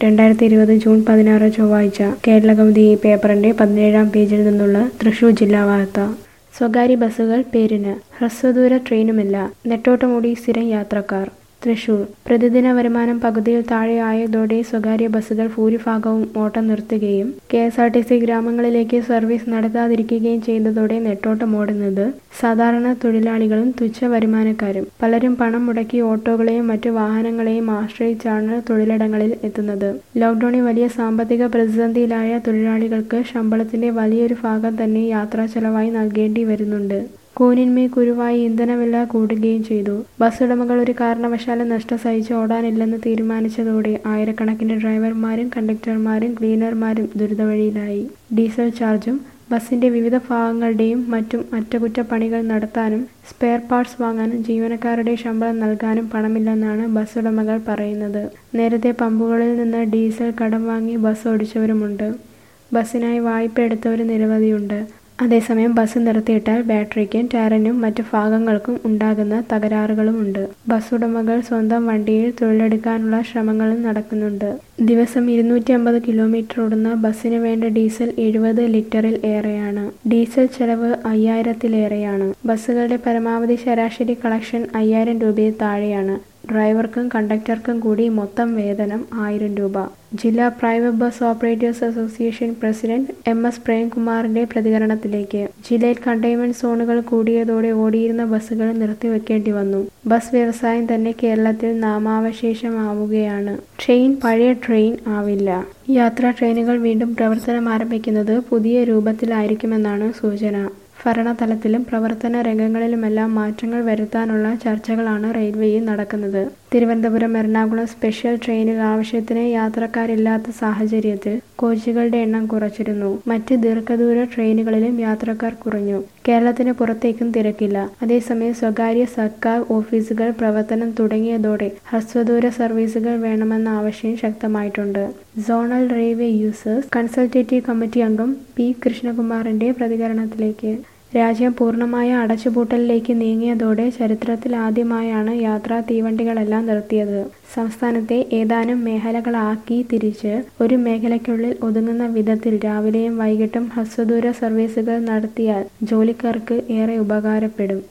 രണ്ടായിരത്തി ഇരുപത് ജൂൺ പതിനാറ് ചൊവ്വാഴ്ച കേരളകൗമുദി ഈ പേപ്പറിന്റെ പതിനേഴാം പേജിൽ നിന്നുള്ള തൃശൂർ ജില്ലാ വാർത്ത സ്വകാര്യ ബസ്സുകൾ പേരിന് ഹ്രസ്വദൂര ട്രെയിനുമില്ല നെട്ടോട്ടമൂടി സ്ഥിരം യാത്രക്കാർ തൃശൂർ പ്രതിദിന വരുമാനം പകുതിയിൽ താഴെ ആയതോടെ സ്വകാര്യ ബസ്സുകൾ ഭൂരിഭാഗവും ഓട്ടം നിർത്തുകയും K S R T C ഗ്രാമങ്ങളിലേക്ക് സർവീസ് നടത്താതിരിക്കുകയും ചെയ്തതോടെ നെട്ടോട്ടമോടുന്നത് സാധാരണ തൊഴിലാളികളും തുച്ഛ വരുമാനക്കാരും പലരും പണം മുടക്കി ഓട്ടോകളെയും മറ്റു വാഹനങ്ങളെയും ആശ്രയിച്ചാണ് തൊഴിലിടങ്ങളിൽ എത്തുന്നത് ലോക്ഡൌണിൽ വലിയ സാമ്പത്തിക പ്രതിസന്ധിയിലായ തൊഴിലാളികൾക്ക് ശമ്പളത്തിന്റെ വലിയൊരു ഭാഗം തന്നെ യാത്രാ ചെലവായി നൽകേണ്ടി വരുന്നുണ്ട് കൂനിന്മേ കുരുവായി ഇന്ധനവില കൂടുകയും ചെയ്തു ബസ് ഉടമകൾ ഒരു കാരണവശാലും നഷ്ടം സഹിച്ച് ഓടാനില്ലെന്ന് തീരുമാനിച്ചതോടെ ആയിരക്കണക്കിന് ഡ്രൈവർമാരും കണ്ടക്ടർമാരും ക്ലീനർമാരും ദുരിതവഴിയിലായി ഡീസൽ ചാർജും ബസിന്റെ വിവിധ ഭാഗങ്ങളുടെയും മറ്റും അറ്റകുറ്റപ്പണികൾ നടത്താനും സ്പെയർ പാർട്സ് വാങ്ങാനും ജീവനക്കാരുടെ ശമ്പളം നൽകാനും പണമില്ലെന്നാണ് ബസ് ഉടമകൾ പറയുന്നത് നേരത്തെ പമ്പുകളിൽ നിന്ന് ഡീസൽ കടം വാങ്ങി ബസ് ഓടിച്ചവരുമുണ്ട് ബസ്സിനായി വായ്പ എടുത്തവർ നിരവധിയുണ്ട് അതേസമയം ബസ് നിർത്തിയിട്ടാൽ ബാറ്ററിക്കും ടയറിനും മറ്റു ഭാഗങ്ങൾക്കും ഉണ്ടാകുന്ന തകരാറുകളുമുണ്ട് ബസ് ഉടമകൾ സ്വന്തം വണ്ടിയിൽ തൊഴിലെടുക്കാനുള്ള ശ്രമങ്ങളും നടക്കുന്നുണ്ട് ദിവസം ഇരുന്നൂറ്റി അമ്പത് കിലോമീറ്റർ ഓടുന്ന ബസ്സിന് വേണ്ട ഡീസൽ എഴുപത് ലിറ്ററിൽ ഏറെയാണ് ഡീസൽ ചെലവ് അയ്യായിരത്തിലേറെയാണ് ബസ്സുകളുടെ പരമാവധി ശരാശരി കളക്ഷൻ അയ്യായിരം രൂപയിൽ താഴെയാണ് ഡ്രൈവർക്കും കണ്ടക്ടർക്കും കൂടി മൊത്തം വേതനം ആയിരം രൂപ ജില്ലാ private bus operators association president M S പ്രേംകുമാറിന്റെ പ്രതികരണത്തിലേക്ക് ജില്ലയിൽ കണ്ടെയ്ൻമെന്റ് സോണുകൾ കൂടിയതോടെ ഓടിയിരുന്ന ബസ്സുകൾ നിർത്തിവെക്കേണ്ടി വന്നു ബസ് വ്യവസായം തന്നെ കേരളത്തിൽ നാമാവശേഷമാവുകയാണ് ട്രെയിൻ പഴയ ട്രെയിൻ ആവില്ല യാത്രാ ട്രെയിനുകൾ വീണ്ടും പ്രവർത്തനം ആരംഭിക്കുന്നത് പുതിയ രൂപത്തിലായിരിക്കുമെന്നാണ് സൂചന ഭരണതലത്തിലും പ്രവർത്തന രംഗങ്ങളിലുമെല്ലാം മാറ്റങ്ങൾ വരുത്താനുള്ള ചർച്ചകളാണ് റെയിൽവേയിൽ നടക്കുന്നത് തിരുവനന്തപുരം എറണാകുളം സ്പെഷ്യൽ ട്രെയിനുകൾ ആവശ്യത്തിന് യാത്രക്കാരില്ലാത്ത സാഹചര്യത്തിൽ കോച്ചുകളുടെ എണ്ണം കുറച്ചിരുന്നു മറ്റ് ദീർഘദൂര ട്രെയിനുകളിലും യാത്രക്കാർ കുറഞ്ഞു കേരളത്തിന് പുറത്തേക്കും തിരക്കില്ല അതേസമയം സ്വകാര്യ സർക്കാർ ഓഫീസുകൾ പ്രവർത്തനം തുടങ്ങിയതോടെ ഹ്രസ്വദൂര സർവീസുകൾ വേണമെന്ന ആവശ്യം ശക്തമായിട്ടുണ്ട് zonal railway users consultative committee അംഗം പി കൃഷ്ണകുമാറിന്റെ പ്രതികരണത്തിലേക്ക് രാജ്യം പൂർണ്ണമായ അടച്ചുപൂട്ടലിലേക്ക് നീങ്ങിയതോടെ ചരിത്രത്തിൽ ആദ്യമായാണ് യാത്രാ തീവണ്ടികളെല്ലാം നിർത്തിയത് സംസ്ഥാനത്തെ ഏതാനും മേഖലകളാക്കി തിരിച്ച് ഒരു മേഖലയ്ക്കുള്ളിൽ ഒതുങ്ങുന്ന വിധത്തിൽ രാവിലെയും വൈകിട്ടും ഹ്രസ്വദൂര സർവീസുകൾ നടത്തിയാൽ ജോലിക്കാർക്ക് ഏറെ ഉപകാരപ്പെടും